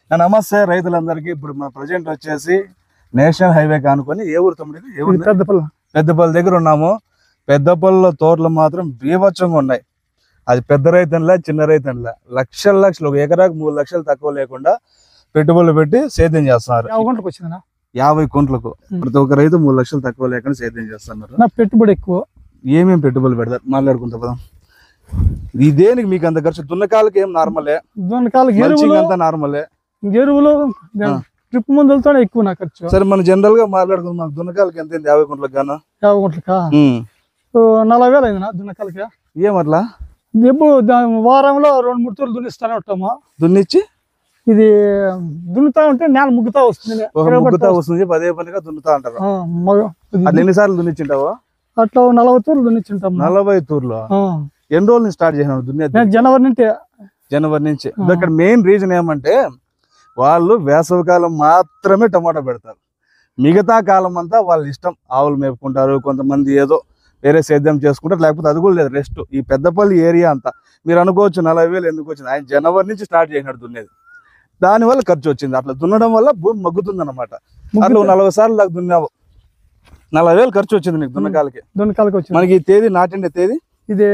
నా నమస్తే రైతులందరికీ ఇప్పుడు మన ప్రజెంట్ వచ్చేసి నేషనల్ హైవే కానుకొని ఏ ఊరు తమ్ముడు ఇది? ఏ ఊరు ఇది పెద్ద పిల్ల పెద్దపల్లి దగ్గర ఉన్నాము పెద్దపల్లిలో తోటలు మాత్రం బీభత్సంగా ఉన్నాయి అది పెద్ద రైతన్లా చిన్న రైతన్లా లక్షల లక్షలు ఒక ఎకరాకు మూడు లక్షలు తక్కువ లేకుండా పెట్టుబడులు పెట్టి సేద్యం చేస్తున్నారు యాభై గంటలకు వచ్చింది యాభై కుంట్లకు ఉం. ప్రతి ఒక్క రైతు మూడు లక్షలు తక్కువ లేకుండా సేద్యం చేస్తున్నారు నా పెట్టుబడి ఎక్కువ ఏమేమి పెట్టుబడులు పెడతారు మాట్లాడుకుంటా పదం ఇది దేనికి మీకు అంత ఖర్చు దున్నకాలకి ఏం నార్మలే దొండకాయలు మల్చింగ్ ఎరువులు అంతా నార్మలే ఎరువులు ఆ. ట్రిప్ మందులతోనే ఎక్కువ నా ఖర్చు సరే మనం జనరల్ గా మాట్లాడుకుందాం మనకు దున్నకాలకి ఎంత అయింది యాభై కుంట్లకు గాను యాభై గంటలకా ఉం. ఓ నలభై వేలు అయింది నా దున్నకాయలకి ఏమట్లా ఎప్పుడు దా- వారంలో రెండు మూడు తూర్లు దున్నిస్తానే ఉంటాము దున్నిచ్చి ఇది దున్నుతా ఉంటే నేల ముగ్గుతా వస్తుంది ఒక తిరగబడతా ముగ్గుతా వస్తుంది పదే పనిగా దున్నుతా అంటారు ఆ, మగ ఇది- అట్లా ఎన్నిసార్లు దున్నిచ్చింటావు అట్లా ఓ నలభై తూర్లు దున్నిచ్చుంటాం నలభై తూర్లో ఎన్ని రోజుల నుంచి స్టార్ట్ చేసినావు దున్నేది నేను జనవరి నుండి జనవరి నుంచి ఇక్కడ మెయిన్ రీజన్ ఏమంటే వాళ్ళు వేసవికాలం మాత్రమే టమాటా పెడతారు మిగతా కాలం అంతా వాళ్ళ ఇష్టం ఆవులు మేపుకుంటారు కొంతమంది ఏదో వేరే సేద్యం చేసుకుంటారు లేకపోతే అది కూడా లేదు రెస్ట్ ఈ పెద్దపల్లి ఏరియా అంతా మీరు అనుకోవచ్చు నలభై వేలు ఎందుకు వచ్చింది ఆయన జనవరి నుంచి స్టార్ట్ చేసినాడు దున్నేది దానివల్ల ఖర్చు వచ్చింది అట్లా దున్నడం వల్ల భూమి మగ్గుతుంది అనమాట అట్లా నువ్వు నలభై సార్లు దాకా దున్నావు నలభై వేలు ఖర్చు వచ్చింది నీకు దున్నకాలకి దున్నకాయలకి వచ్చింది మనకి ఈ తేదీ నాటిండే తేదీ ఇది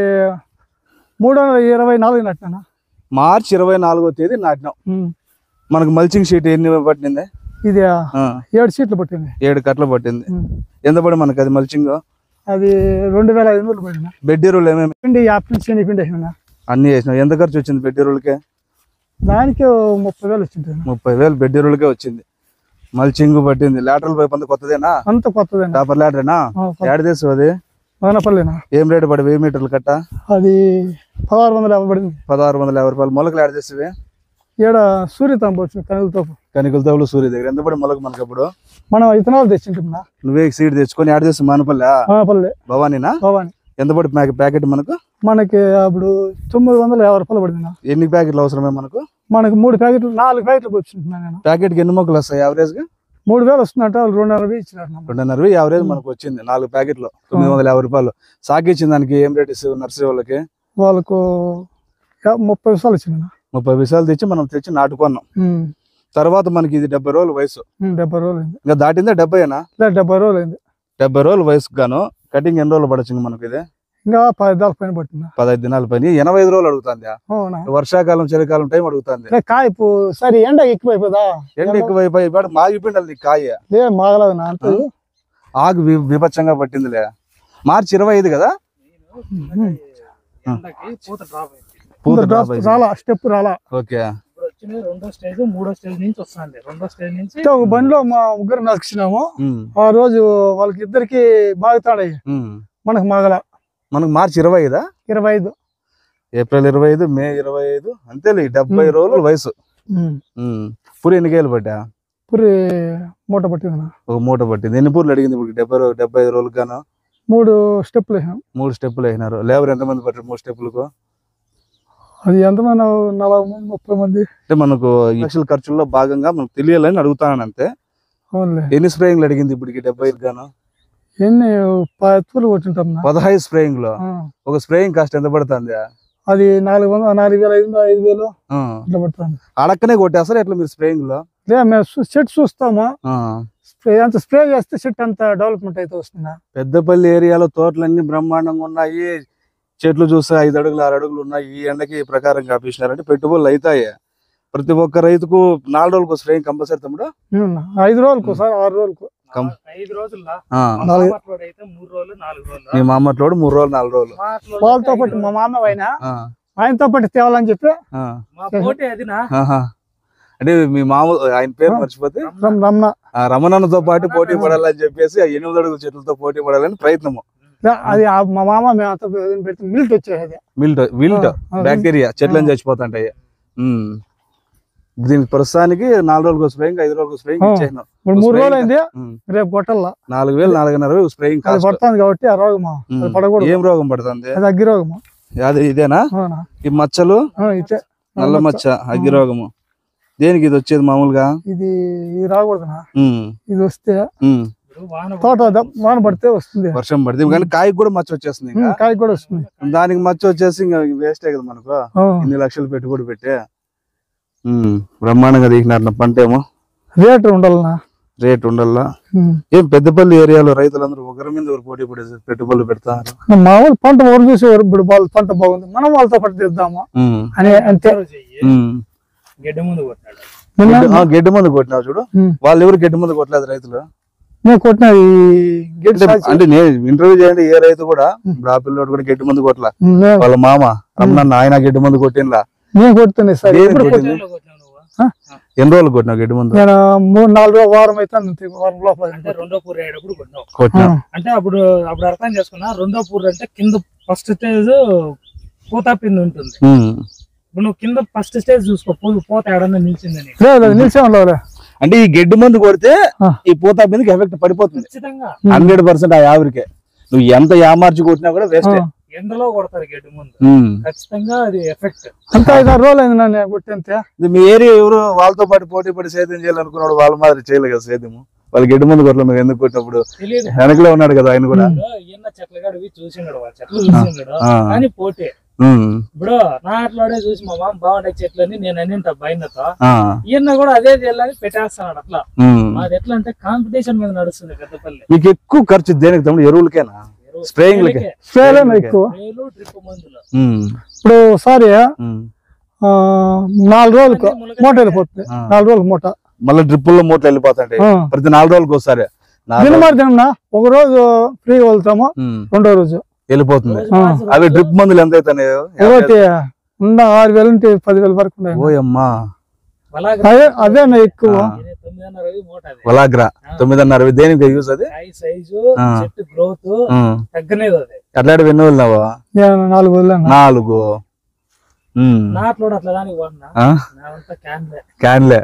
మూడు వందల ఇరవై నాలుగు నట్టినా మార్చి ఇరవై నాలుగో తేదీ నాటినాం మనకు మల్చింగ్ షీట్ ఎన్ని పట్టింది ఇది ఆ, ఏడు సీట్లు పట్టింది ఏడు కట్టలు పట్టింది ఉమ్. ఎంత పడి మనకి అది మల్చింగ్ అది రెండు వేల ఐదు వందలు పడిన బెడ్ ఎరువులు ఏమేమి పిండి యాపిల్ శని పిండి వేసిన అన్ని వేసినావు ఎంత ఖర్చు వచ్చింది బెడ్ ఎరువులకే దానికి ఓ ముప్పై వేలు వచ్చింది ముప్పై వేలు బెడ్ ఎరువులకే వచ్చింది మల్చింగ్ పట్టింది లాటరల్ పైప్ అంతా కొత్తదేనా అంత కొత్తదేనా టాపర్ లాటరేనా ఏడు దేశం అది మదనపల్లినా ఏం రేటు పడి వెయ్యి మీటర్లు కట్ట అది పదహారు వందల యాభై పడింది పదహారు వందల యాభై రూపాయలు మొలకలు ఏడు చేసేవి ఈడ సూర్యతాంబ వచ్చింది కనులతో కనికల తోపులు సూర్య దగ్గర ఎంత పడి మొలక మనకి అప్పుడు మనం ఇతనాలు తెచ్చింటున్నా నువ్వే సీడ్ తెచ్చుకొని ఏడు చేసి మానపల్లి మదనపల్లి భవానీనా భవాని ఎంత పడి ప్యాకెట్ ప్యాకెట్ మనకు మనకి అప్పుడు తొమ్మిది వందల యాభై రూపాయలు పడింది ఎన్ని ప్యాకెట్లు అవసరమే మనకు మనకి మూడు ప్యాకెట్లు నాలుగు ప్యాకెట్లు వచ్చింటున్నా నేను ప్యాకెట్కి ఎన్ని మొక్కలు వస్తాయి యావరేజ్ గా మూడు వేలు వస్తుందంట వాళ్ళు రెండున్నర వేలు ఇచ్చినారు నాకు. రెండున్నర యావరేజ్ మనకు వచ్చింది నాలుగు ప్యాకెట్లు తొమ్మిది వందల యాభై రూపాయలు సాకిచ్చిన దానికి ఏం రేట్ ఇస్తావు నర్సరీ వాళ్ళకి వాళ్ళకు యా- ముప్పై నిమిషాలు వచ్చింది ముప్పై విషయాలు తెచ్చి మనం తెచ్చి నాటుకున్నాం తర్వాత మనకి ఇది డెబ్బై రోజుల వయసు డెబ్బై రోజులు అయింది ఇంకా దాటిందే డెబ్బైనా లేదా డెబ్బై రోజులు అయింది డెబ్బై రోజుల వయసుకు గాను కటింగ్ ఎన్ని రోజులు పడచ్చు మనకి ఇది ఇంకా పది దాకా పైన పట్టిందా పదహైదు దినాల పని ఎనభై ఐదు రోజులు అడుగుతుంది అవునా వర్షాకాలం చలికాలం టైం అడుగుతుంది లే, కాయ ఇప్పుడు సరే ఎండ ఎక్కువైపోదా ఎండ ఎక్కువైపోయి ఇప్పుడు మాగిపోయిండాలి నీ కాయ లే మాగలేదు నా అంత ఆగు వి- విభత్సంగా పట్టిందిలే మార్చి ఇరవై ఐదు కదా పూత డ్రాప్ అయింది పూత డ్రాప్ డ్రాప్ అయింది. రాలా స్టెప్ రాలా ఓకే ఇప్పుడు వచ్చిన రెండో స్టేజ్ మూడో స్టేజ్ నుంచి వస్తుంది రెండో స్టేజ్ నుంచి అయితే ఒక బండిలో మా ముగ్గురు నడిచినాము ఉమ్, ఆ రోజు వాళ్ళకి ఇద్దరికి బాగుతాడాయి ఉమ్. మనకు మాగల మనకు మార్చి ఇరవై ఐదా ఇరవై ఐదు ఏప్రిల్ ఇరవై ఐదు మే ఇరవై ఐదు అంతేలే డెబ్బై రోజుల వయసు ఉమ్. ఉమ్. పూరి ఎన్ని కేలు పట్టా పురి మూట పట్టింది నా. ఒక మూట పట్టింది ఎన్ని పూర్లు అడిగింది ఇప్పుడు డెబ్బై రో- డెబ్బై ఐదు రోజులకు గాను మూడు స్టెప్లు వేసాం మూడు స్టెప్పులు వేసినారు లేబర్ ఎంతమంది పట్టారు మూడు స్టెప్పులకు అది ఎంతమంది నలభై మంది ముప్పై మంది అంటే మనకు ఈ లక్షల ఖర్చుల్లో భాగంగా మనకు తెలియాలని అడుగుతాను అంతే అవునులే ఎన్ని స్ప్రేయింగ్లు అడిగింది ఇప్పటికి డెబ్బై ఐదు గాను ఎన్ని పత్తులు కొట్టింటాం నా. పదహైదు స్ప్రేయింగ్ లో ఆ. ఒక స్ప్రేయింగ్ కాస్ట్ ఎంత పడుతుంది అది నాలుగు వందల నాలుగు వేల ఐదు వందలు ఐదు వేలు ఆ. అట్లా పడుతుంది అడక్కనే కొట్టేస్తారు ఎట్లా మీరు స్ప్రేయింగ్ లో లే మేము సు- సెట్ చూస్తాము ఆ. స్ప్రే అంత స్ప్రే చేస్తే సెట్ అంత డెవలప్మెంట్ అయితే వస్తుందా పెద్దపల్లి ఏరియాలో తోటలన్నీ బ్రహ్మాండంగా ఉన్నాయి చెట్లు చూస్తే ఐదు అడుగులు ఆరు అడుగులు ఉన్నాయి ఈ ఎండకి ఈ ప్రకారం కాపించినారంటే పెట్టుబడులు అవుతాయి ప్రతి ఒక్క రైతుకు నాలుగు రోజులకు స్ప్రేయింగ్ కంపల్సరీ తమ్ముడు ఏమన్నా? ఐదు రోజులకు సార్ ఆరు రోజులకు కం- ఐదు రోజుల్లో ఆ. నాలుగు- మామట్లోడ్ అయితే మూడు రోజులు నాలుగు రోజులు మీ మామట్లోడు మూడు రోజులు నాలుగు రోజులు మామట్లోడ్ వాళ్ళతో అయితే పాటు ఐదు మా మామ అయినా ఆ. ఆయనతో పాటు తేవాలని చెప్పి ఆ. మా పోటీ అదినా ఆహా. అంటే మీ మామ ఆయన పేరు మర్చిపోతే రమ్- రమణ ఆ రమణన్నతో పాటు పోటీ పడాలని చెప్పేసి ఆ ఎనిమిది అడుగుల చెట్లతో పోటీ పడాలని ప్రయత్నము లే, అది ఆ మా మామ మేము అంత పెడితే మిల్ట్ వచ్చేది మిల్ట్ విల్ట్ ఆ, ఆ, బ్యాక్టీరియా చెట్లని చచ్చిపోతుంటాయి ఉమ్. దీనికి ప్రస్తుతానికి నాలుగు రోజులకు స్ప్రేయింగ్ ఐదు రోజులకు స్ప్రేయింగ్ ఆ. ఇచ్చేసినాం ఇప్పుడు మూడు రోజులు అయింది ఉమ్. రేపు కొట్టల్లా నాలుగు వేలు నాలుగున్నర వేలు స్ప్రేయింగ్ అది కాస్ట్ పడుతుంది కాబట్టి ఆ రోగము అది పడకూడదు ఏం రోగం పడుతుంది అది అగ్గి రోగము అది ఇదేనా అవునా ఈ మచ్చలు ఆ, ఇచ్చే నల్ల మచ్చ అగ్గి రోగము దేనికి ఇది వచ్చేది మామూలుగా ఇది ఇది రాకూడదునా ఉమ్, ఇది వస్తే ఉమ్. ఇప్పుడు వాన తోట ద- వాన పడితే వస్తుంది వర్షం పడితే కానీ కాయకు కూడా మచ్చ వచ్చేస్తుంది ఇంకా ఉమ్, కాయ కూడా వస్తుంది దానికి మచ్చ వచ్చేసి ఇంకా వేస్టే కదా మనకు ఆ, ఇన్ని లక్షలు పెట్టుబడి పెట్టి ఉమ్, బ్రహ్మాండంగా తీసినారు నా పంట ఏమో రేటు ఉండాలనా రేట్ ఉండాలా ఉమ్. ఏం పెద్దపల్లి ఏరియాలో రైతులందరూ ఒకరి మీద ఒకరు పోటీ పడే పెట్టుబడులు పెడతారు మామూలు పంట ఎవరు చూసేవారు ఇప్పుడు వాళ్ళ పంట బాగుంది మనం వాళ్ళతో పాటు తెద్దాము ఉమ్, అని అంతే ఎవరు చెయ్యి ఉమ్. గడ్డ ముందు కొట్టాడు నిన్న గడ్డి- ఆ, గడ్డి మందు కొట్టినావు చూడు ఉమ్. వాళ్ళు ఎవరు గడ్డి మందు కొట్టలేదు రైతులు నేను కొట్టిన ఈ గెట్ అంటే సాచి అంటే నేను ఇంటర్వ్యూ చేయండి ఏ రైతు కూడా ఇప్పుడు ఆ పిల్లోడు కూడా గడ్డి మందు కొట్టలా నేను- వాళ్ళ మామ రమణన్న ఆయన గడ్డి మందు కొట్టినలా నేను కొడుతున్నా సార్ దేనికి ఎప్పుడు కొట్టింది? కొట్టాలో కొట్టినావు నువ్వు ఎన్ని రోజులు కొట్టినావు గడ్డి మందు నేను మూడు నాలుగు రోజులు వారం అయితే అంతే వారం లోపల అంటే రెండో పూర్ అయ్యేటప్పుడు కొట్టినావు కొట్టినా అంటే అప్పుడు అప్పుడు అర్థం చేసుకున్నా రెండో పూర్ అంటే కింద ఫస్ట్ స్టేజ్ పూత పిండి ఉంటుంది ఉమ్. ఇప్పుడు నువ్వు కింద ఫస్ట్ స్టేజ్ చూసుకో పూత పూత ఏడన్నా నిలిచిందని లేదు లేదు నిలిచే ఉండవు అంటే ఈ గడ్డి మందు కొడితే ఆ. ఈ పూత మీదకి ఎఫెక్ట్ పడిపోతుంది ఖచ్చితంగా హండ్రెడ్ పర్సెంట్ ఆ యావరికే నువ్వు ఎంత యామార్చి కొట్టినా కూడా వేస్ట్ ఎండలో కొడతారు గడ్డి ముందు ఖచ్చితంగా అది ఎఫెక్ట్ అంత ఐదు ఆరు రోజులు అయింది నన్ను కొట్టింతే మీ ఏరియా ఎవరు వాళ్ళతో పాటు పోటీ పడి సేద్యం చేయాలనుకున్నాడు వాళ్ళ మాదిరి చేయలేదు కదా సేద్యము వాళ్ళు గడ్డి మందు కొట్టలేదు మీరు ఎందుకు కొట్టినప్పుడు తెలియదు వెనకలే ఉన్నాడు కదా ఆయన కూడా ఈయన చెట్ల కాడివి చూసిండు వాళ్ళ చెట్లు చూసిండు ఆ. కానీ పోటీ ఉమ్. ఇప్పుడు నా అట్లాడే చూసి మా మామ బాగుంటాయి చెట్లు అని నేను అన్నింట భయంతో ఆ. ఈయన కూడా అదే చేయాలని పెట్టేస్తున్నాడు అట్లా ఉమ్. అది ఎట్లా అంటే కాంపిటీషన్ మీద నడుస్తుంది పెద్దపల్లి మీకు ఎక్కువ ఖర్చు దేనికి తమ్ముడు ఎరువులకేనా ఎరువు- స్ప్రేయింగ్ లకే? స్ప్రేలకే. స్ప్రేలేనా ఎక్కువ స్ప్రేలు డ్రిప్ మందులు ఉమ్. ఇప్పుడు ఒకసారి ఉమ్. ఆ, నాలుగు రోజులకు అన్నీ ములక మూట వెళ్ళిపోతుంది ఆ. నాలుగు రోజులకు మూట మళ్ళీ డ్రిప్పుల్లో మూటలు వెళ్ళిపోతాయి ఆ. ప్రతి నాలుగు రోజులకు ఒకసారి నాలుగు దినమారి దినం ఒక రోజు ఫ్రీగా వెళ్తాము ఉమ్. రెండో రోజు వెళ్ళిపోతుంది రోజు ఆ. మార్చి అవి రోజు డ్రిప్ మందులు ఎంత అవుతాయి ఒకటి ఉన్న ఆరు వేలు ఉంటే పదివేల వరకు ఉన్నాయి ఓయమ్మా బలాగ్రా అదే అదేనా ఎక్కువ ఆ. ఇది తొమ్మిదిన్నర అవి మూట అది వలాగ్రా తొమ్మిదిన్నర దేనికి యూజ్ అది కాయ సైజు ఆ. చెట్టు గ్రోత్ ఉమ్. తగ్గనేది అది అట్లాంటి ఎన్ని వెళ్ళినావా నేను నాలుగు వదిలేను నాలుగు ఉమ్. నాట్లో అట్లా దానికి వాడినా ఆ? నాదంతా క్యాన్లే క్యాన్లే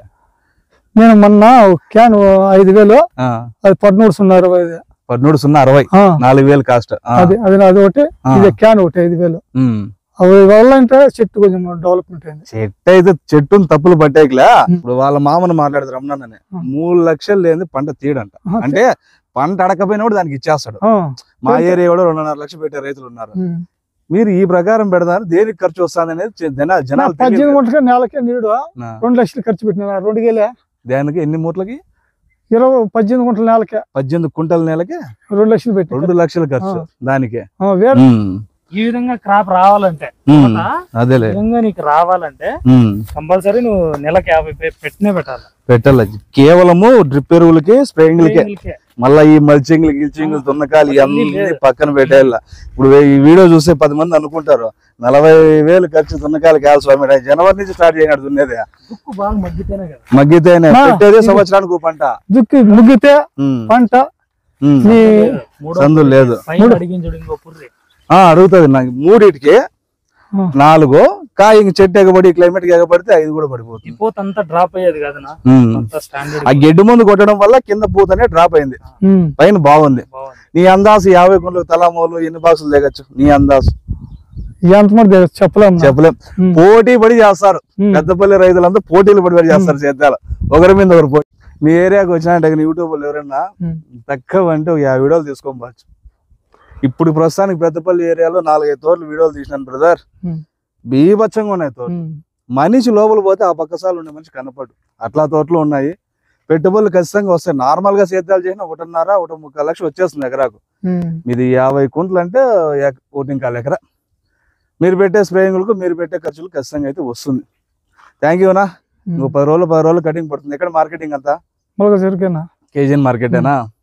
నేను మొన్న ఒక క్యాన్ ఐదు వేలు ఆ. అది పదమూడు సున్నా ఇరవై ఐదు పదమూడు సున్నా అరవై ఆ, నాలుగు వేలు కాస్ట్ ఆ. అది అది అది ఒకటి ఆ. ఇది క్యాన్ ఒకటి ఐదు వేలు ఉమ్. అవి వల్ల అంటే చెట్టు కొంచెం డెవలప్మెంట్ అయింది చెట్టు అయితే చెట్టును తప్పులు పట్టేకిలా ఉమ్. ఇప్పుడు వాళ్ళ మామను మాట్లాడదు రమణాన్ని ఆ. మూడు లక్షలు లేని పంట తీయడంట ఆ, అంటే పంట అడకపోయినప్పుడు దానికి ఇచ్చేస్తాడు ఆ, మా ఏరియా కూడా రెండున్నర లక్షలు పెట్టే రైతులు ఉన్నారు ఉమ్. మీరు ఈ ప్రకారం పెడతారు దేనికి ఖర్చు వస్తుంది అనేది జ- జనాలు జనాలు పద్దెనిమిది తెలియదు. గుంటలకి నెలకి నీడు నా. రెండు లక్షలు ఖర్చు పెట్టిన రెండు గేలే దానికి ఎన్ని మూట్లకి ఇరవై పద్దెనిమిది గుంటల నెలకి పద్దెనిమిది కుంటల నెలకి రెండు లక్షలు పెట్టి రెండు లక్షల ఖర్చు దానికే ఆ, వేరే ఉమ్. ఈ విధంగా క్రాప్ రావాలంటే ఉమ్. అవునా? అదేలే ఈ విధంగా నీకు రావాలంటే ఉమ్. కంపల్సరీ నువ్వు నెలకి యాభై పే- పెట్టినే పెట్టాలి పెట్టాలి కేవలము డ్రిప్ ఎరువులకి స్ప్రేయింగ్లకే నీళ్ళకే. మళ్ళా ఈ మల్చింగ్లు గిల్చింగ్లు తున్నకాలు అవన్నీ ఇవన్నీ లేదు. పక్కన పెట్టేయాల ఇప్పుడు ఈ వీడియో చూస్తే పది మంది అనుకుంటారు నలభై వేలు ఖర్చు తున్నకాలు కావాలి స్వామి అంటే జనవరి నుంచి స్టార్ట్ చేయనాడు దున్నేది దుక్కు బాగా మగ్గితేనే కదా మగ్గితేనే మా, పెట్టేదే ఇది- సంవత్సరానికి ఓ పంట దుక్కి ముగ్గితే ఉమ్. పంట ఉమ్. నీ మూడో సందు లేదు పైన అడిగించుడు ఇంకో పుర్రి ఆ అడుగుతుంది నాకు మూడిటికి ఆ. నాలుగు కాయ ఇంక చెట్టు ఎగబడి క్లైమేట్ ఎగబడితే ఐదు కూడా ఈ పడిపోతుంది పూత అంతా డ్రాప్ అయ్యేది కదనా ఉమ్. అంత స్టాండర్డ్ ఆ గెడ్డి మందు కొట్టడం వల్ల కింద పూతనే డ్రాప్ అయింది ఉమ్. పైన బాగుంది బాగుంది నీ అందాసు యాభై కుండ్లకు తలామూలు ఎన్ని బాక్సులు దిగచ్చు నీ అందాసు ఎంతమంది చెప్పలేము నా. చెప్పలేం ఉమ్. పోటీ పడి చేస్తారు ఉమ్. పెద్దపల్లి రైతులంతా పోటీలు పడి పడి చేస్తారు సేద్యాలు ఒకరి మీద ఒకరు పోటీ మీ ఏరియాకి వచ్చినట్టు యూట్యూబ్ లో ఎవరైనా ఉమ్. తక్కువ అంటే ఒక యాభై వీడియోలు తీసుకోవచ్చు ఇప్పుడు ప్రస్తుతానికి పెద్దపల్లి ఏరియాలో నాలుగైదు తోటలు వీడియోలు తీసినాను బ్రదర్ ఉమ్. బీభత్సంగా ఉన్నాయి తోటలు ఉమ్. మనిషి లోపల పోతే ఆ పక్కసాలు ఉండే మనిషి కనపడు అట్లా తోటలు ఉన్నాయి పెట్టుబడులు ఖచ్చితంగా వస్తాయి నార్మల్ గా సేద్యాలు చేసిన ఒకటిన్నర ఒకటి ముక్కలు లక్షలు వచ్చేస్తుంది ఎకరాకు ఉమ్. మీది యాభై కుంటలు అంటే ఎక- ఒకటి ఇంకా ఎకరా మీరు పెట్టే స్ప్రేయింగ్లకు మీరు పెట్టే ఖర్చులు ఖచ్చితంగా అయితే వస్తుంది థ్యాంక్ యూనా ఇంకో పది రోజులు పది రోజులు కటింగ్ పడుతుంది ఎక్కడ మార్కెటింగ్ అంతా మొలక చెరుకేనా కేజీఎన్ మార్కెటేనా